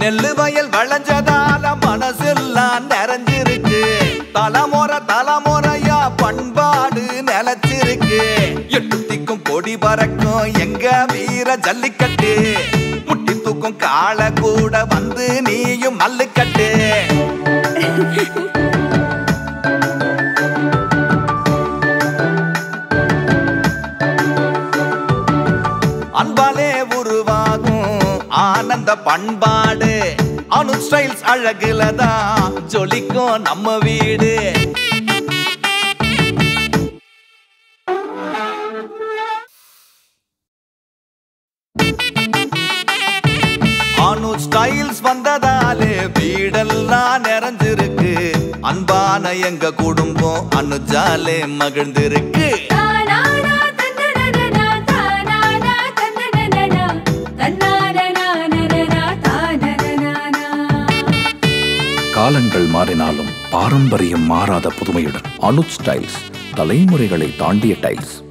நெல்லு வயல் விளைஞ்சதால மனசெல்லாம் நிறைஞ்சிருக்கு தலைமுறை தலைமுறையா பண்பாடு நிலைச்சிருக்கு எட்டு திக்கும் கொடி பறக்கும் எங்க வீர ஜல்லிக்கட்டு முட்டி தூக்கும் காள கூட வந்து நீயும் மல்லுக்கட்டு அன்பாலே உருவாகும் ஆனந்த பண்பாடு அனு ஸ்டைல்ஸ் அழகுல தான் ஜொலிக்கும் நம்ம வீடு அனு ஸ்டைல்ஸ் வந்ததாலே வீடெல்லாம் நிறைஞ்சிருக்கு அன்பான எங்க குடும்பம் அனுஜாலே மகிழ்ந்திருக்கு தானானா தன்னனனனா தானானா தன்னனனனா தன்னானனானனனா தானனனானா காலங்கள் மாறினாலும் பாரம்பரியம் மாறாத புதுமையுடன் அனுஜ் ஸ்டைல்ஸ் தலைமுறைகளை தாண்டிய டைல்ஸ்